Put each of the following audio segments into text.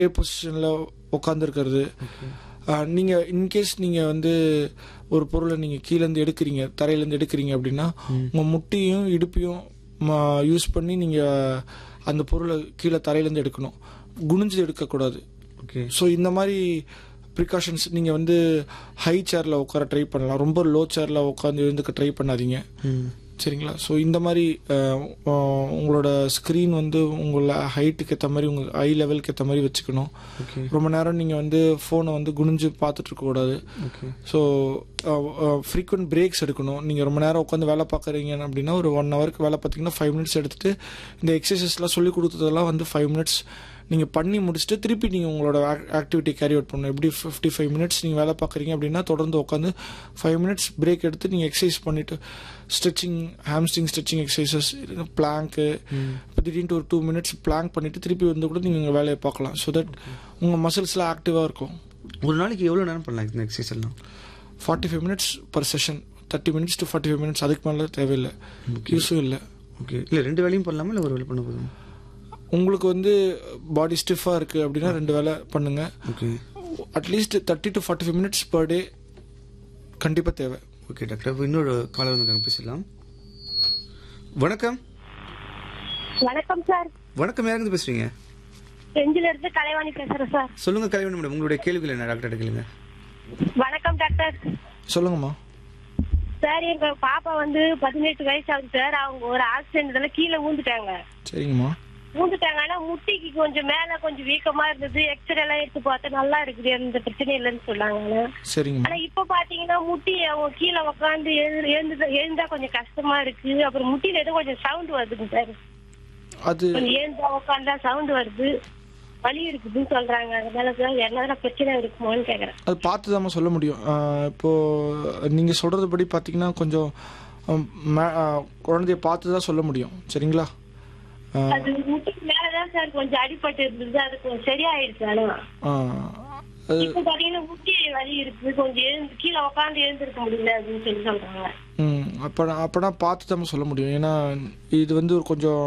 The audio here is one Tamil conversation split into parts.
பொசிஷனில் உட்காந்துருக்கிறது நீங்கள் இன்கேஸ் நீங்கள் வந்து ஒரு பொருளை நீங்கள் கீழேருந்து எடுக்கிறீங்க தரையிலேருந்து எடுக்கிறீங்க அப்படின்னா உங்கள் முட்டியும் இடுப்பையும் யூஸ் பண்ணி நீங்கள் அந்த பொருளை கீழே தரையிலேருந்து எடுக்கணும் குனிஞ்சு எடுக்கக்கூடாது ஓகே ஸோ இந்த மாதிரி ப்ரிகாஷன்ஸ் நீங்கள் வந்து ஹை சேரில் உட்கார ட்ரை பண்ணலாம் ரொம்ப லோ சேரில் உட்காந்து எழுந்துக்க ட்ரை பண்ணாதீங்க ம் சரிங்களா ஸோ இந்த மாதிரி அஹ், அஹ், உங்களோட ஸ்க்ரீன் வந்து உங்களோட ஹைட்டுக்கு ஏற்ற மாதிரி உங்கள் ஐ லெவலுக்கு ஏற்ற மாதிரி வச்சுக்கணும் ஓகே ரொம்ப நேரம் நீங்கள் வந்து ஃபோனை வந்து குனிஞ்சு பார்த்துட்டு இருக்கக்கூடாது ஓகே ஸோ ஃப்ரீக்வெண்ட் பிரேக்ஸ் எடுக்கணும் நீங்கள் ரொம்ப நேரம் உட்காந்து வேலை பார்க்குறீங்க அப்படின்னா ஒரு ஒன் ஹவருக்கு வேலை பார்த்தீங்கன்னா ஃபைவ் மினிட்ஸ் எடுத்துட்டு இந்த எக்ஸசைஸ்லாம் சொல்லி கொடுத்ததெல்லாம் வந்து ஃபைவ் மினிட்ஸ் நீங்கள் பண்ணி முடிச்சுட்டு திருப்பி நீங்கள் உங்களோட ஆக்டிவிட்டி கேரி அவுட் பண்ணணும் எப்படி ஃபிஃப்டி ஃபைவ் மினிட்ஸ் நீங்கள் வேலை பார்க்குறீங்க அப்படின்னா தொடர்ந்து உட்காந்து ஃபைவ் மினிட்ஸ் பிரேக் எடுத்து நீங்கள் எக்ஸசைஸ் பண்ணிவிட்டு ஸ்ட்ரெச்சிங் ஹாம்ஸ்ட்ரிங் ஸ்ட்ரெச்சிங் எக்ஸசைசஸ் பிளாங்க்கு இப்போ திடீர்னு ஒரு டூ மினிட்ஸ் பிளாங்க் பண்ணிவிட்டு திருப்பி வந்து கூட நீங்கள் உங்கள் வேலையை பார்க்கலாம் ஸோ தட் உங்கள் மசில்ஸ்லாம் ஆக்டிவாக இருக்கும் ஒரு நாளைக்கு எவ்வளோ நேரம் பண்ணலாம் இந்த எக்ஸசைஸ் எல்லாம் forty five minutes per session thirty minutes to forty five minutes அதுக்கு மேலே தேவையில்லை யூஸும் இல்லை ஓகே இல்லை ரெண்டு வேலையும் பண்ணலாமா இல்லை ஒரு வேலை பண்ண போதும் உங்களுக்கு வந்து பாடி ஸ்டிஃபாக இருக்குது அப்படின்னா ரெண்டு வேலை பண்ணுங்க okay at least thirty to forty five minutes per day கண்டிப்பாக தேவை ஓகே டாக்டர் இப்போ இன்னொரு காலர் வந்து பேசலாம் வணக்கம் வணக்கம் சார் வணக்கம் யாருங்க பேசுறீங்க செஞ்சில இருந்து கலைவாணி பேசுறேன் சார் சொல்லுங்க கல்யாணம் மேடம் உங்களுடைய கேள்விகள் என்ன டாக்டர் கேளுங்க வணக்கம் டாக்டர் சொல்லுங்கம்மா சார் எங்க பாப்பா வந்து பதினெட்டு வயசு ஆகுது சார் அவங்க ஒரு ஆக்சிடென்ட்ல கீழே ஊந்துட்டாங்க சரிங்கம்மா ஊந்துட்டாங்க ஆனா முட்டிக்கு கொஞ்சம் மேல கொஞ்சம் வீக்கமா இருந்தது எக்ஸ்ரே எல்லாம் எடுத்து பார்த்தா நல்லா இருக்குது எந்த பிரச்சனையும் இல்லைன்னு சொன்னாங்க சரிங்கம்மா ஆனா இப்ப பாத்தீங்கன்னா முட்டி அவங்க கீழே உட்காந்து எழுந்து எழுந்தா கொஞ்சம் கஷ்டமா இருக்கு அப்புறம் முட்டியில ஏதோ கொஞ்சம் சவுண்ட் வருதுங்க சார் அது கொஞ்சம் எழுந்தா உட்காந்தா சவுண்ட் வருது வலி இருக்குதுன்னு சொல்றாங்க அதனால சார் என்ன பிரச்சனை இருக்குமோன்னு கேக்குறேன் அது பார்த்து தான் சொல்ல முடியும் ஆஹ் இப்போ நீங்கள் சொல்கிறது படி பார்த்தீங்கன்னா கொஞ்சம் ஆஹ் மே- ஆஹ் குழந்தைய பார்த்து தான் சொல்ல முடியும் சரிங்களா ஆஹ் அது முட்டிக்கு மேலதான் சார் கொஞ்சம் அடிபட்டு இருந்தது அது கொஞ்சம் சரியாயிடுச்சு ஆனா ஆஹ் அது இப்ப பாத்தீங்கன்னா முட்டி வலி இருக்கு கொஞ்சம் எழுந்து கீழே உட்காந்து எழுந்திருக்க முடியல அப்படின்னு சொல்லி சொல்றாங்க ம் அப்போ அப்போனா பார்த்து தான் சொல்ல முடியும் ஏன்னா இது வந்து ஒரு கொஞ்சம்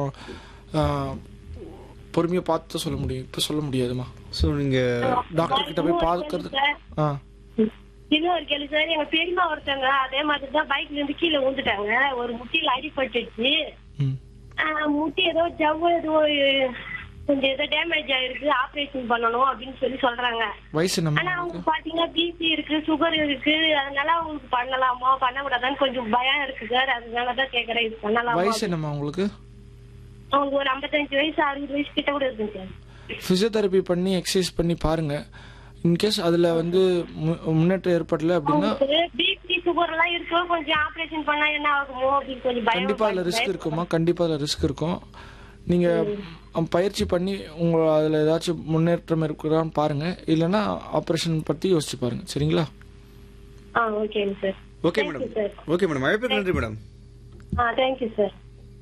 பொறுமையாக பார்த்து தான் சொல்ல முடியும் இப்போ சொல்ல முடியாதுமா ஸோ நீங்கள் டாக்டர் கிட்ட போய் பார்க்கறது சார் ஆ இன்னொரு கேள்வி சார் எங்க பெரியம்மா ஒருத்தங்க அதே மாதிரி தான் பைக்ல இருந்து கீழே விழுந்துட்டாங்க ஒரு முட்டியில அடிபட்டுச்சு ம் ஆஹ் முட்டி ஏதோ ஜவ்வு ஏதோ கொஞ்சம் ஏதோ டேமேஜ் ஆயிருக்கு ஆபரேஷன் பண்ணணும் அப்படின்னு சொல்லி சொல்றாங்க வயசு ஆனா என்னம்மா அவங்க பாத்தீங்கன்னா பிபி இருக்கு சுகர் இருக்கு அதனால அவங்களுக்கு பண்ணலாமா பண்ணக்கூடாதான்னு கொஞ்சம் பயம் இருக்கு சார் அதனாலதான் கேக்குறேன் இது பண்ணலாமா வயசு என்னம்மா உங்களுக்கு அவங்க ஒரு ஐம்பத்தஞ்சு வயசு அறுபது வயசு கிட்ட கூட இருக்குங்க சார் ஃபிசியோதெரப்பி பண்ணி எக்ஸசைஸ் பண்ணி பாருங்க இன்கேஸ் அதில் வந்து மு- முன்னேற்றம் ஏற்படல அப்படின்னா அவங்களுக்கு பிபி சுகர் எல்லாம் இருக்கு கொஞ்சம் ஆபரேஷன் பண்ணா என்ன ஆகுமோ அப்படின்னு கொஞ்சம் பயம் கண்டிப்பாக அதில் ரிஸ்க் இருக்குமா கண்டிப்பாக அதில் ரிஸ்க் இருக்கும் நீங்கள் பயிற்சி பண்ணி உங்கள் அதில் ஏதாச்சும் முன்னேற்றம் இருக்கிறான்னு பாருங்கள் இல்லைன்னா ஆப்ரேஷன் பற்றி யோசிச்சு பாருங்கள் சரிங்களா ஆ ஓகேங்க sir okay Thank you, madam sir. Okay madam அழைப்புக்கு நன்றி மேடம் ஆ தேங்க்யூ சார்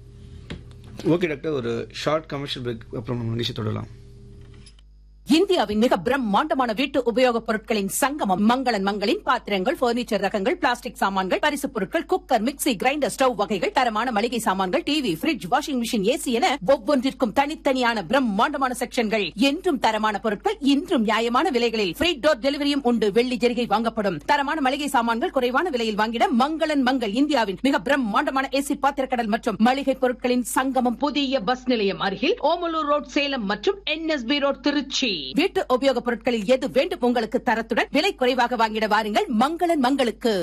ஓகே டாக்டர் ஒரு ஷார்ட் கமர்ஷியல் பிரேக் அப்புறம் நம்ம நிகழ்ச்சி தொடரலாம் இந்தியாவின் மிக பிரம்மாண்டமான வீட்டு உபயோகப் பொருட்களின் சங்கமம் மங்களன் மங்களின் பாத்திரங்கள் பர்னிச்சர் ரகங்கள் பிளாஸ்டிக் சாமான்கள் பரிசுப் பொருட்கள் குக்கர் மிக்ஸி கிரைண்டர் ஸ்டவ் வகைகள் தரமான மளிகை சாமான்கள் TV fridge washing machine AC என ஒவ்வொன்றிற்கும் தனித்தனியான பிரம்மாண்டமான செக்ஷன்கள் என்றும் தரமான பொருட்கள் இன்றும் நியாயமான விலைகளில் ஃப்ரீ டோர் டெலிவரியும் உண்டு வெள்ளி ஜெரிகை வாங்கப்படும் தரமான மளிகை சாமான்கள் குறைவான விலையில் வாங்கிட மங்களன் மங்கள் இந்தியாவின் மிக பிரம்மாண்டமான ஏசி பாத்திரக்கடல் மற்றும் மளிகை பொருட்களின் சங்கமம் புதிய பஸ் நிலையம் அருகில் ஓமலூர் ரோட் சேலம் மற்றும் என்எஸ்பி ரோட் திருச்சி வீட்டு உபயோகப் பொருட்களில் எது வேண்டும் உங்களுக்கு தரத்துடன் விலை குறைவாக வாங்கிட வாருங்கள் மங்களன் மங்களுக்கு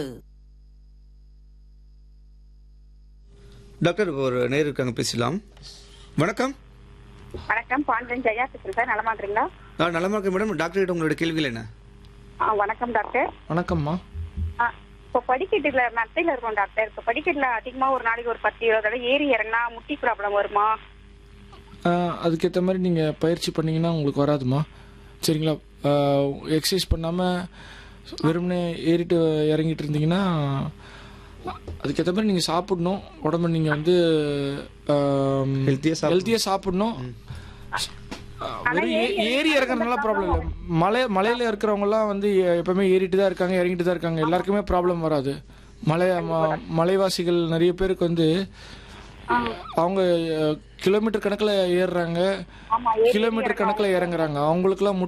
டாக்டர் இப்போ ஒரு நேர் இருக்காங்க பேசலாம் வணக்கம் வணக்கம் பாண்டியன் ஜெயா பேசுறேன் சார் நலமா இருக்கீங்களா நான் நலமா இருக்கேன் மேடம் டாக்டர் கிட்ட உங்களோட கேள்விகள் என்ன ஆ, வணக்கம் டாக்டர் வணக்கம்மா ஆ, இப்போ படிக்கட்டுல மெத்தையில இருக்கோம் டாக்டர் இப்போ படிக்கட்டுல அதிகமா ஒரு நாளைக்கு ஒரு பத்து இருபது தடவை ஏறி இறங்கினா முட்டி ப்ராப்ளம் வருமா ஆஹ் அதுக்கேற்ற மாதிரி நீங்கள் பயிற்சி பண்ணீங்கன்னா உங்களுக்கு வராதுமா சரிங்களா எக்ஸசைஸ் பண்ணாமல் வெறுமனே ஏறிட்டு இறங்கிட்டு இருந்தீங்கன்னா அதுக்கேற்ற மாதிரி நீங்கள் சாப்பிடணும் உடம்ப நீங்கள் வந்து Healthy-ஆ சாப்பிடணும். ஹெல்த்தியாக சாப்பிடணும் ஆஹ் வெறும் ஏ- ஏறி இறங்குறதுனால ப்ராப்ளம் இல்லை மலை மலையில் இருக்கிறவங்கலாம் வந்து எ- எப்பவுமே ஏறிட்டு தான் இருக்காங்க இறங்கிட்டு தான் இருக்காங்க எல்லாருக்குமே ப்ராப்ளம் வராது மலை ம- மலைவாசிகள் நிறைய பேருக்கு வந்து அவங்க கிலோமீட்டர் கணக்கில் ஏறுறாங்க ஆமா ஏறி கிலோமீட்டர் கணக்கில் இறங்குறாங்க அவங்களுக்குலாம்